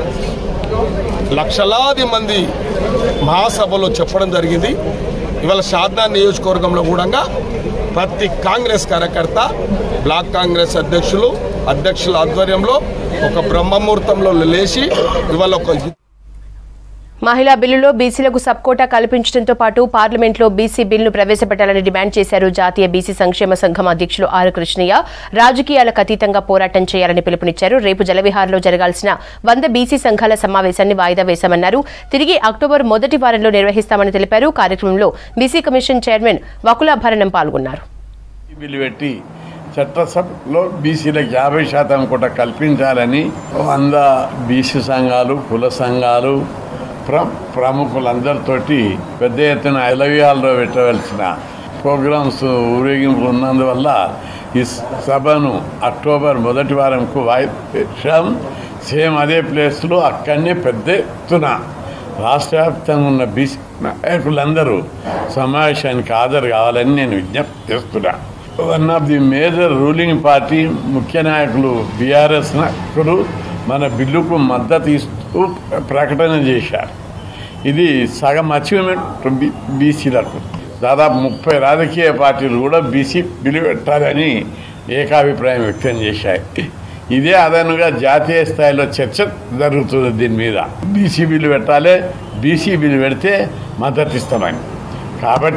లక్షలాది మంది మహాసభలో చెప్పడం జరిగింది ఇవాళ షాద్నా నియోజకవర్గంలో కూడా ప్రతి కాంగ్రెస్ కార్యకర్త బ్లాక్ కాంగ్రెస్ అధ్యక్షులు అధ్యక్షుల ఆధ్వర్యంలో ఒక బ్రహ్మముహూర్తంలో లేచి ఇవాళ ఒక మహిళా బిల్లులో బీసీలకు సబ్కోటా కల్పించడంతో పాటు పార్లమెంట్లో బీసీ బిల్లును ప్రవేశపెట్టాలని డిమాండ్ చేశారు జాతీయ బీసీ సంక్షేమ సంఘం అధ్యక్షులు ఆర్ కృష్ణయ్య రాజకీయాలకు అతీతంగా పోరాటం చేయాలని పిలుపునిచ్చారు రేపు జలవిహార్లో జరగాల్సిన వంద బీసీ సంఘాల సమావేశాన్ని వాయిదా వేశామన్నారు తిరిగి అక్టోబర్ మొదటి వారంలో నిర్వహిస్తామని తెలిపారు కార్యక్రమంలో బీసీ కమిషన్ చైర్మన్ వకులాభరణం పాల్గొన్నారు బిల్లు పెట్టి చట్టసభలో బీసీలకు యాభై శాతం కూడా కల్పించాలని వంద బీసీ సంఘాలు కుల సంఘాలు ప్ర ప్రముఖులందరితోటి పెద్ద ఎత్తున ఎలవియాల్లో పెట్టవలసిన ప్రోగ్రామ్స్ ఊరేగింపు ఉన్నందువల్ల ఈ సభను అక్టోబర్ మొదటి వారంకు వాయిదాం సేమ్ అదే ప్లేస్లో అక్కడనే పెద్ద ఎత్తున రాష్ట్ర వ్యాప్తంగా ఉన్న బీసీ నాయకులందరూ సమావేశానికి హాజరు కావాలని నేను విజ్ఞప్తి చేస్తున్నా one of the major ruling party ముఖ్య నాయకులు బీఆర్ఎస్ నాయకులు మన బిల్లుకు మద్దతు ఇస్తూ ప్రకటన చేశారు ఇది సగం అచీవ్మెంట్ బీ- బీసీలకు దాదాపు ముప్పై రాజకీయ పార్టీలు కూడా బీసీ బిల్లు పెట్టాలని ఏకాభిప్రాయం వ్యక్తం చేశాయి ఇదే అదనుగా జాతీయ స్థాయిలో చర్చ జరుగుతుంది దీని మీద బీసీ బిల్లు పెట్టాలి బీసీ బిల్లు పెడితే మద్దతు ఇస్తామని కాబట్టి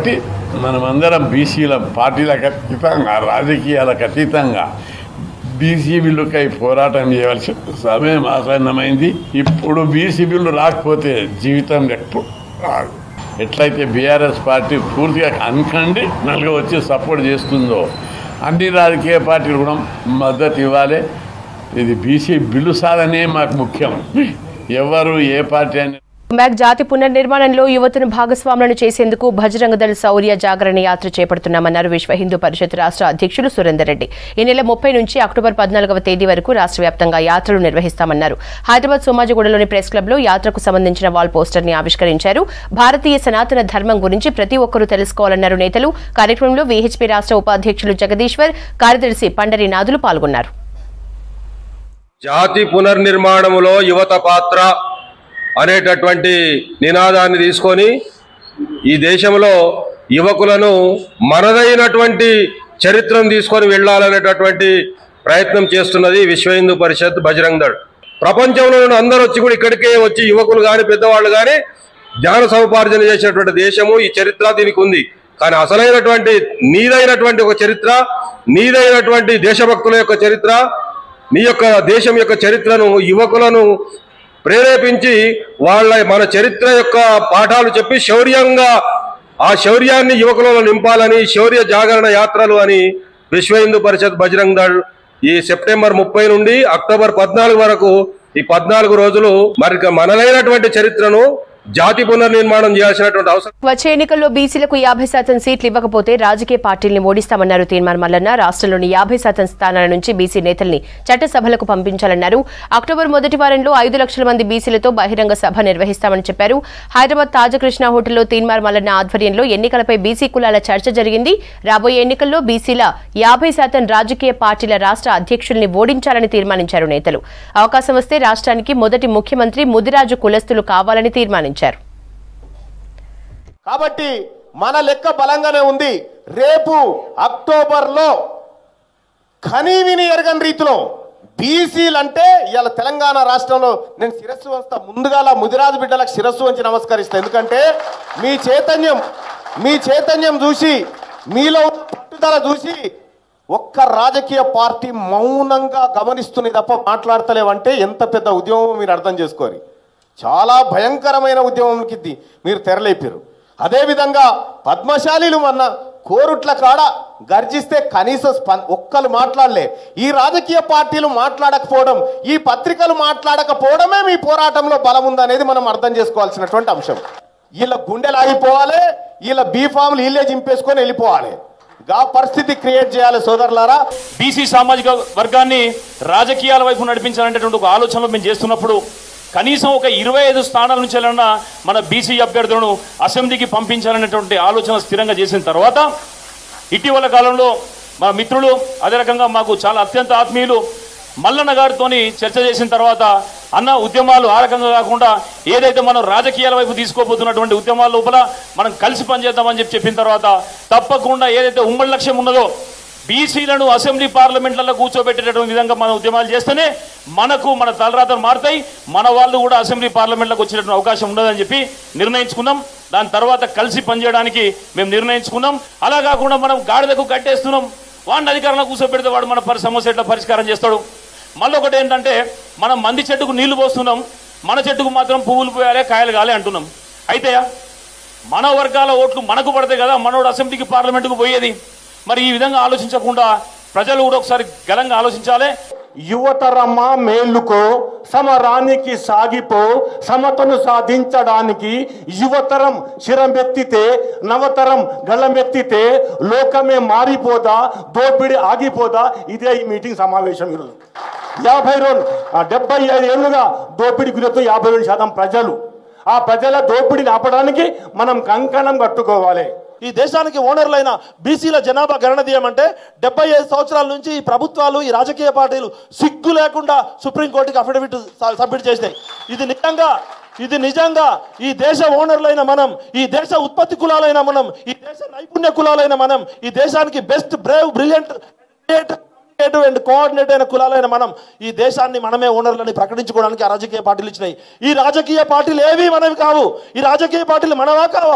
మనమందరం బీసీల పార్టీలకు అతీతంగా రాజకీయాలకు అతీతంగా బీసీ బిల్లుకై పోరాటం చేయవలసిన సమయం ఆసన్నమైంది ఇప్పుడు బీసీ బిల్లు రాకపోతే జీవితం ఎప్పుడు రాదు ఎట్లయితే బీఆర్ఎస్ పార్టీ పూర్తిగా అన్కండి నలుగు వచ్చి సపోర్ట్ చేస్తుందో అన్ని రాజకీయ పార్టీలు కూడా మద్దతు ఇవ్వాలి ఇది బీసీ బిల్లు సాధనే మాకు ముఖ్యం ఎవరు ఏ పార్టీ అని బ్యాక్ జాతి పునర్నిర్మాణంలో యువతను భాగస్వాములను చేసేందుకు బజరంగ దళ శౌర్య జాగరణ యాత్ర చేపడుతున్నామన్నారు విశ్వ హిందూ పరిషత్ రాష్ట్ర అధ్యక్షులు సురేందర్ రెడ్డి ఈ నెల ముప్పై నుంచి అక్టోబర్ పద్నాలుగవ తేదీ వరకు రాష్ట్ర వ్యాప్తంగా యాత్రలు నిర్వహిస్తామన్నారు హైదరాబాద్ సోమాజిగూడలోని ప్రెస్ క్లబ్ లో యాత్రకు సంబంధించిన వాల్ పోస్టర్ ని ఆవిష్కరించారు భారతీయ సనాతన ధర్మం గురించి ప్రతి ఒక్కరూ తెలుసుకోవాలన్నారు నేతలు కార్యక్రమంలో వీహెచ్పీ రాష్ట్ర ఉపాధ్యక్షులు జగదీశ్వర్ కార్యదర్శి పండరి నాదులు పాల్గొన్నారు జాతి పునర్నిర్మాణములో యువత పాత్ర అనేటటువంటి నినాదాన్ని తీసుకొని ఈ దేశంలో యువకులను మనదైనటువంటి చరిత్రను తీసుకొని వెళ్ళాలనేటటువంటి ప్రయత్నం చేస్తున్నది విశ్వ హిందూ పరిషత్ బజరంగ్ దళ్ ప్రపంచంలో ఉన్న అందరూ వచ్చి కూడా ఇక్కడికే వచ్చి యువకులు కానీ పెద్దవాళ్ళు కానీ జ్ఞాన సముపార్జన చేసినటువంటి దేశము ఈ చరిత్ర దీనికి ఉంది కానీ అసలైనటువంటి నీదైనటువంటి ఒక చరిత్ర నీదైనటువంటి దేశభక్తుల యొక్క చరిత్ర నీ యొక్క దేశం యొక్క చరిత్రను యువకులను ప్రేరేపించి వాళ్ళ మన చరిత్ర యొక్క పాఠాలు చెప్పి శౌర్యంగా ఆ శౌర్యాన్ని యువకులలో నింపాలని శౌర్య జాగరణ యాత్రలు అని విశ్వ హిందూ పరిషత్ బజరంగ్ దళ్ ఈ సెప్టెంబర్ ముప్పై నుండి అక్టోబర్ పద్నాలుగు వరకు ఈ పద్నాలుగు రోజులు మరి మనదైనటువంటి చరిత్రను జాతి పునర్నిర్మాణం చేయాల్సినటువంటి అవసరం వచ్చే ఎన్నికల్లో బీసీలకు యాభై శాతం సీట్లు ఇవ్వకపోతే రాజకీయ పార్టీల్ని ఓడిస్తామన్నారు తీర్మాన్ మల్లన్న రాష్ట్రంలోని యాభై శాతం స్థానాల నుంచి బీసీ నేతల్ని చట్టసభలకు పంపించాలన్నారు అక్టోబర్ మొదటి వారంలో ఐదు లక్షల మంది బీసీలతో బహిరంగ సభ నిర్వహిస్తామని చెప్పారు హైదరాబాద్ తాజకృష్ణ హోటల్లో తీన్మార్ మల్లన్న ఆధ్వర్యంలో ఎన్నికలపై బీసీ కులాల చర్చ జరిగింది రాబోయే ఎన్నికల్లో బీసీల యాభై శాతం రాజకీయ పార్టీల రాష్ట్ర అధ్యక్షుల్ని ఓడించాలని తీర్మానించారు నేతలు అవకాశం వస్తే రాష్ట్రానికి మొదటి ముఖ్యమంత్రి ముదిరాజు కులస్తులు కావాలని తీర్మానించారు కాబట్టి మన లెక్క బలంగానే ఉంది రేపు అక్టోబర్లో కనీవిని ఎరగని రీతిలో బీసీలు అంటే ఇవాళ తెలంగాణ రాష్ట్రంలో నేను శిరస్సు వంచుతా ముందుగాల ముదిరాజు బిడ్డలకు శిరస్సు వంచి నమస్కరిస్తా ఎందుకంటే మీ చైతన్యం మీ చైతన్యం చూసి మీలో ఉన్న పట్టుదల చూసి ఒక్క రాజకీయ పార్టీ మౌనంగా గమనిస్తుంది తప్ప మాట్లాడతలేవంటే ఎంత పెద్ద ఉద్యమం మీరు అర్థం చేసుకోరు చాలా భయంకరమైన ఉద్యమంకి ఇది మీరు తెరలేపారు అదేవిధంగా పద్మశాలీలు మొన్న కోరుట్ల కాడ గర్జిస్తే కనీసం స్పం ఒక్కరు మాట్లాడలే ఈ రాజకీయ పార్టీలు మాట్లాడకపోవడం ఈ పత్రికలు మాట్లాడకపోవడమే మీ పోరాటంలో బలం ఉందనేది మనం అర్థం చేసుకోవాల్సినటువంటి అంశం వీళ్ళ గుండెలు ఆగిపోవాలి వీళ్ళ బీఫామ్లు వీళ్ళే చింపేసుకొని వెళ్ళిపోవాలి గా పరిస్థితి క్రియేట్ చేయాలి సోదరులారా బీసీ సామాజిక వర్గాన్ని రాజకీయాల వైపు నడిపించాలనేటువంటి ఒక ఆలోచనలో మేము చేస్తున్నప్పుడు కనీసం ఒక ఇరవై ఐదు స్థానాల నుంచి వెళ్ళినా మన బీసీ అభ్యర్థులను అసెంబ్లీకి పంపించాలనేటువంటి ఆలోచన స్థిరంగా చేసిన తర్వాత ఇటీవల కాలంలో మా మిత్రులు అదే రకంగా మాకు చాలా అత్యంత ఆత్మీయులు మల్లన్న గారితో చర్చ చేసిన తర్వాత అన్న ఉద్యమాలు ఆ రకంగా కాకుండా ఏదైతే మనం రాజకీయాల వైపు తీసుకోబోతున్నటువంటి ఉద్యమాల లోపల మనం కలిసి పనిచేద్దామని చెప్పి చెప్పిన తర్వాత తప్పకుండా ఏదైతే ఉమ్మడి లక్ష్యం ఉన్నదో బీసీలను అసెంబ్లీ పార్లమెంట్లలో కూర్చోబెట్టేటటువంటి విధంగా మనం ఉద్యమాలు చేస్తేనే మనకు మన తలరాతలు మారుతాయి మన వాళ్ళు కూడా అసెంబ్లీ పార్లమెంట్లకు వచ్చేటటువంటి అవకాశం ఉండదని చెప్పి నిర్ణయించుకున్నాం దాని తర్వాత కలిసి పనిచేయడానికి మేము నిర్ణయించుకున్నాం అలా కాకుండా మనం గాడిదకు కట్టేస్తున్నాం వాడిని అధికారంలో కూర్చోబెడితే వాడు మన పరి సమస్య ఎట్లా పరిష్కారం చేస్తాడు మళ్ళీ ఒకటి ఏంటంటే మనం మంది చెట్టుకు నీళ్లు పోస్తున్నాం మన చెట్టుకు మాత్రం పువ్వులు పోయాలి కాయలు కాలే అంటున్నాం అయితే మన వర్గాల ఓట్లు మనకు పడతాయి కదా మనోడు అసెంబ్లీకి పార్లమెంటుకు పోయేది మరి ఈ విధంగా ఆలోచించకుండా ప్రజలు కూడా ఒకసారి గలంగా ఆలోచించాలి యువతరమా మేలుకో సమరానికి సాగిపో సమతను సాధించడానికి యువతరం శిరమెత్తితే నవతరం గళమెత్తితే లోకమే మారిపోదా దోపిడి ఆగిపోదా ఇదే ఈ మీటింగ్ సమావేశం ఈరోజు యాభై రోజులు డెబ్బై ఐదు ఏళ్ళుగా దోపిడి గురితో యాభై రెండు శాతం ప్రజలు ఆ ప్రజల దోపిడిని ఆపడానికి మనం కంకణం కట్టుకోవాలి ఈ దేశానికి ఓనర్లైన బీసీల జనాభా గణన తీయమంటే డెబ్బై ఐదు సంవత్సరాల నుంచి ఈ ప్రభుత్వాలు ఈ రాజకీయ పార్టీలు సిగ్గు లేకుండా సుప్రీంకోర్టుకి అఫిడవిట్ సబ్మిట్ చేసినాయి ఇది నిజంగా ఇది నిజంగా ఈ దేశ ఓనర్లైన మనం ఈ దేశ ఉత్పత్తి కులాలైన మనం ఈ దేశ నైపుణ్య కులాలైన మనం ఈ దేశానికి best brave brilliant creative and coordinate అయిన కులాలైన మనం ఈ దేశాన్ని మనమే ఓనర్లని ప్రకటించుకోవడానికి ఆ రాజకీయ పార్టీలు ఇచ్చినాయి ఈ రాజకీయ పార్టీలు ఏవి మనవి కావు ఈ రాజకీయ పార్టీలు మనవా కావా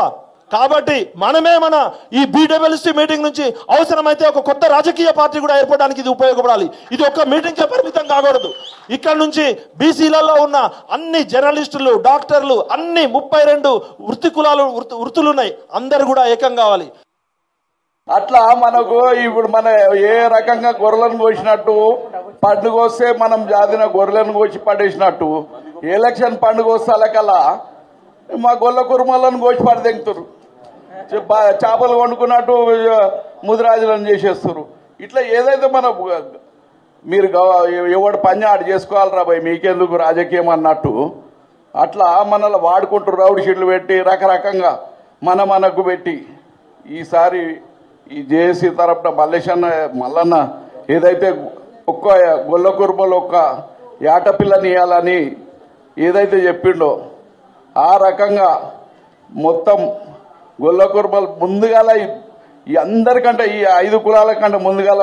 కాబట్టి మనమే మన ఈ బీడబ్ల్యూసీ మీటింగ్ నుంచి అవసరమైతే ఒక కొత్త రాజకీయ పార్టీ కూడా ఏర్పడడానికి ఇది ఉపయోగపడాలి ఇది ఒక్క మీటింగ్కే పరిమితం కాకూడదు ఇక్కడ నుంచి బీసీలలో ఉన్న అన్ని జర్నలిస్టులు డాక్టర్లు అన్ని ముప్పై రెండు వృత్తి కులాలు వృత్తి- వృత్తులు ఉన్నాయి అందరు కూడా ఏకం కావాలి అట్లా మనకు ఇప్పుడు మన ఏ రకంగా గొర్రెలను కోసినట్టు పండుగ వస్తే మనం జాదిన గొర్రెలను కోసి పడేసినట్టు ఎలక్షన్ పండుగ వస్తాలకల్లా మా గొల్ల కుర్మలను కోసి పడదెంగుతారు చేపలు వండుకున్నట్టు ముదిరాజులను చేసేస్తారు ఇట్లా ఏదైతే మన మీరు గవ- ఎవడు పని ఆడు చేసుకోవాలిరా భయ్ మీకెందుకు రాజకీయం అన్నట్టు అట్లా మనల్ని వాడుకుంటూ రౌడ్ షీట్లు పెట్టి రకరకంగా మన మనకు పెట్టి ఈసారి ఈ జేఏసీ తరపున మల్లేశన్న మల్లన్న ఏదైతే ఒక్క గొల్ల కుర్మలు ఒక్క ఏటపిల్లని ఇవ్వాలని ఏదైతే చెప్పిండో ఆ రకంగా మొత్తం గొల్ల కుర్మలు ముందుగాల ఈ- ఈ అందరికంటే ఈ ఐదు కులాల కంటే ముందుగాల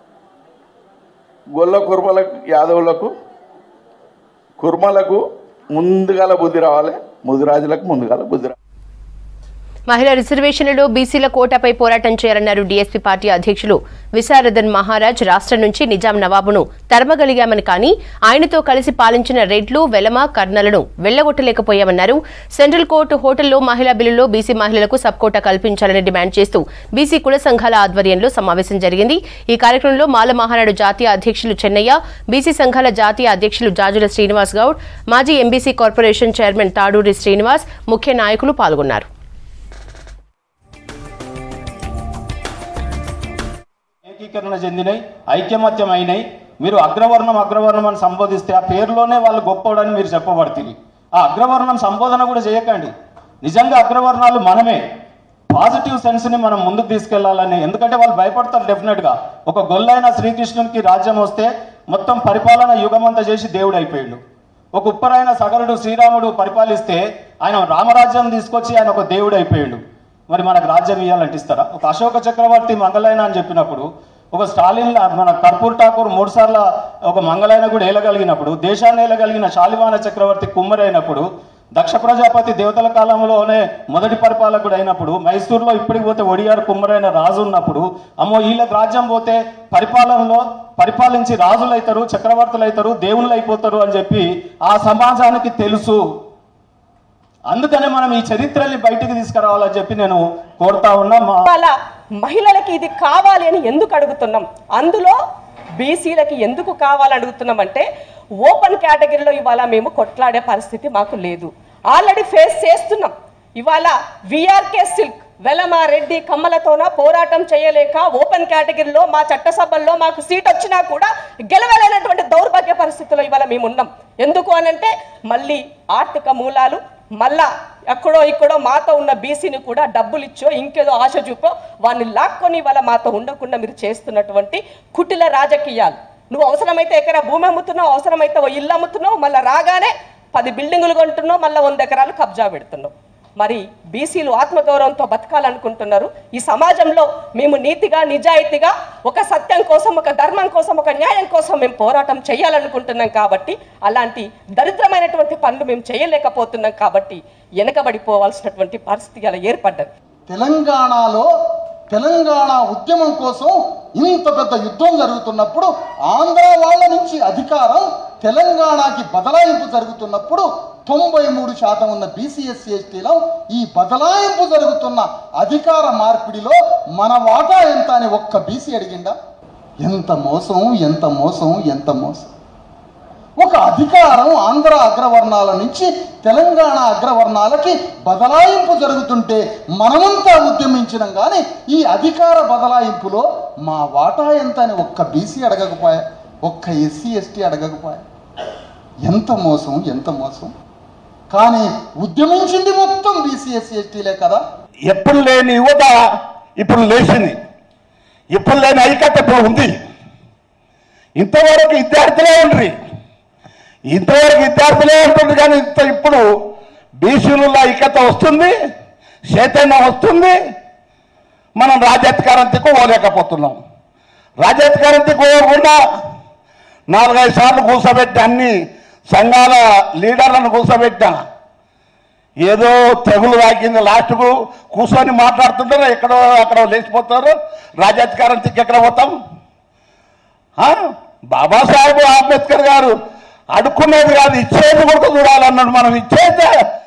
గొల్ల కుర్మలకు యాదవులకు కుర్మలకు ముందుగాల బుద్ధి రావాలి ముదిరాజులకు ముందుగాల బుద్ధి రావాలి మహిళా రిజర్వేషన్లలో బీసీల కోటాపై పోరాటం చేయాలన్నారు డీఎస్పీ పార్టీ అధ్యక్షులు విశారదన్ మహారాజ్ రాష్ట్రం నుంచి నిజాం నవాబును తరమగలిగామని కానీ ఆయనతో కలిసి పాలించిన రెడ్లు వెలమ కర్నలను వెళ్లగొట్టలేకపోయామన్నారు సెంట్రల్ కోర్టు హోటల్లో మహిళా బిల్లులో బీసీ మహిళలకు సబ్ కోటా కల్పించాలని డిమాండ్ చేస్తూ బీసీ కుల సంఘాల ఆధ్వర్యంలో సమావేశం జరిగింది ఈ కార్యక్రమంలో మాల మహానాడు జాతీయ అధ్యక్షులు చెన్నయ్య బీసీ సంఘాల జాతీయ అధ్యక్షులు జాజుల శ్రీనివాస్ గౌడ్ మాజీ MBC corporation chairman Taduri Srinivas ముఖ్య నాయకులు పాల్గొన్నారు ఏకీకరణ చెందినాయి ఐక్యమత్యం అయినాయి మీరు అగ్రవర్ణం అగ్రవర్ణం అని సంబోధిస్తే ఆ పేరులోనే వాళ్ళు గొప్పవడని మీరు చెప్పబడుతుంది ఆ అగ్రవర్ణం సంబోధన కూడా చేయకండి నిజంగా అగ్రవర్ణాలు మనమే పాజిటివ్ సెన్స్ని మనం ముందుకు తీసుకెళ్లాలని ఎందుకంటే వాళ్ళు భయపడతారు డెఫినెట్గా ఒక గొల్లైన శ్రీకృష్ణునికి రాజ్యం వస్తే మొత్తం పరిపాలన యుగమంతా చేసి దేవుడు అయిపోయాడు ఒక ఉప్పరైన సగరుడు శ్రీరాముడు పరిపాలిస్తే ఆయన రామరాజ్యం తీసుకొచ్చి ఆయన ఒక దేవుడు అయిపోయాడు మరి మనకు రాజ్యం ఇవ్వాలంటే ఇస్తారా ఒక అశోక చక్రవర్తి మంగళైన అని చెప్పినప్పుడు ఒక స్టాలిన్ మన కర్పూర్ ఠాకూర్ మూడు సార్ల ఒక మంగళైన కూడా ఏలగలిగినప్పుడు దేశాన్ని ఏలగలిగిన శాలివాన చక్రవర్తి కుమ్మరైనప్పుడు దక్ష ప్రజాపతి దేవతల కాలంలోనే మొదటి పరిపాలకుడు అయినప్పుడు మైసూర్లో ఇప్పటికి పోతే ఒడియారు కుమ్మరైన రాజు ఉన్నప్పుడు అమ్మో వీళ్ళకి రాజ్యం పోతే పరిపాలనలో పరిపాలించి రాజులు అవుతారు చక్రవర్తులు అవుతారు దేవుళ్ళు అయిపోతారు అని చెప్పి ఆ సమాజానికి తెలుసు అందుకనే మనం ఈ చరిత్రని బయటికి తీసుకురావాలని చెప్పి నేను కోరుతా ఉన్నా మా ఇవాళ మహిళలకి ఇది కావాలి అని ఎందుకు అడుగుతున్నాం అందులో బీసీలకి ఎందుకు కావాలని అడుగుతున్నాం అంటే ఓపెన్ కేటగిరీలో ఇవాళ మేము కొట్లాడే పరిస్థితి మాకు లేదు ఆల్రెడీ ఫేస్ చేస్తున్నాం ఇవాళ విఆర్కే సిల్క్ వెలమ రెడ్డి కమ్మలతోన పోరాటం చేయలేక ఓపెన్ కేటగిరీలో మా చట్టసభల్లో మాకు సీట్ వచ్చినా కూడా గెలవలేనటువంటి దౌర్భాగ్య పరిస్థితుల్లో ఇవాళ మేము ఉన్నాం ఎందుకు అనంటే మళ్ళీ ఆర్థిక మూలాలు మళ్ళా ఎక్కడో ఇక్కడో మాతో ఉన్న బీసీని కూడా డబ్బులు ఇచ్చో ఇంకేదో ఆశ చూపో వాడిని లాక్కొని ఇవాళ మాతో ఉండకుండా మీరు చేస్తున్నటువంటి కుటిల రాజకీయాలు నువ్వు అవసరమైతే ఎకరా భూమి అమ్ముతున్నావు అవసరమైతే ఓ ఇల్లు అమ్ముతున్నావు మళ్ళీ రాగానే పది బిల్డింగులు కొంటున్నావు మళ్ళీ వంద ఎకరాలు కబ్జా పెడుతున్నావు మరి బీసీలు ఆత్మగౌరవంతో బతకాలనుకుంటున్నారు ఈ సమాజంలో మేము నీతిగా నిజాయితీగా ఒక సత్యం కోసం ఒక ధర్మం కోసం ఒక న్యాయం కోసం మేము పోరాటం చేయాలనుకుంటున్నాం కాబట్టి అలాంటి దరిద్రమైనటువంటి పనులు మేము చేయలేకపోతున్నాం కాబట్టి వెనకబడిపోవాల్సినటువంటి పరిస్థితి అలా ఏర్పడ్డది తెలంగాణలో తెలంగాణ ఉద్యమం కోసం ఇంత పెద్ద యుద్ధం జరుగుతున్నప్పుడు ఆంధ్ర వాళ్ళ నుంచి అధికారం తెలంగాణకి బదలాయింపు జరుగుతున్నప్పుడు తొంభై మూడు శాతం ఉన్న బీసీఎస్సీ ఎస్టీలో ఈ బదలాయింపు జరుగుతున్న అధికార మార్పిడిలో మన వాటా ఎంత అని ఒక్క బీసీ అడిగిండా ఎంత మోసం ఎంత మోసం ఎంత మోసం ఒక అధికారం ఆంధ్ర అగ్రవర్ణాల నుంచి తెలంగాణ అగ్రవర్ణాలకి బదలాయింపు జరుగుతుంటే మనమంతా ఉద్యమించినాం కానీ ఈ అధికార బదలాయింపులో మా వాటా ఎంత అని ఒక్క బీసీ అడగకపోయా ఒక్క ఎస్సీ ఎస్టీ అడగకపోయా ఎంత మోసం ఎంత మోసం కానీ ఉద్యమించింది మొత్తం బీసీ ఎస్సీ ఎస్టీలే కదా ఎప్పుడు లేని యువత ఇప్పుడు లేచింది ఇప్పుడు లేని ఐక్యత ఇప్పుడు ఉంది ఇంతవరకు విద్యార్థులే ఉండ్రి ఇంతవరకు విద్యార్థులే ఉంటుంది కానీ ఇంత ఇప్పుడు బీసీలలో ఐక్యత వస్తుంది చైతన్యం వస్తుంది మనం రాజ్యాధికారంతికి పోలేకపోతున్నాం రాజ్యాధికారంతికి పోకుండా నాలుగైదు సార్లు కూర్చోబెట్టి అన్ని సంఘాల లీడర్లను కూర్చోబెట్టా ఏదో తెగులు తాకింది లాస్ట్కు కూర్చొని మాట్లాడుతుంటారు ఎక్కడో అక్కడ లేచిపోతారు రాజాధికారం ఎక్కడ పోతాం ఆ? బాబాసాహెబ్ అంబేద్కర్ గారు అడుక్కునేది కాదు ఇచ్చేది కూడా చూడాలన్నాడు మనం ఇచ్చేదే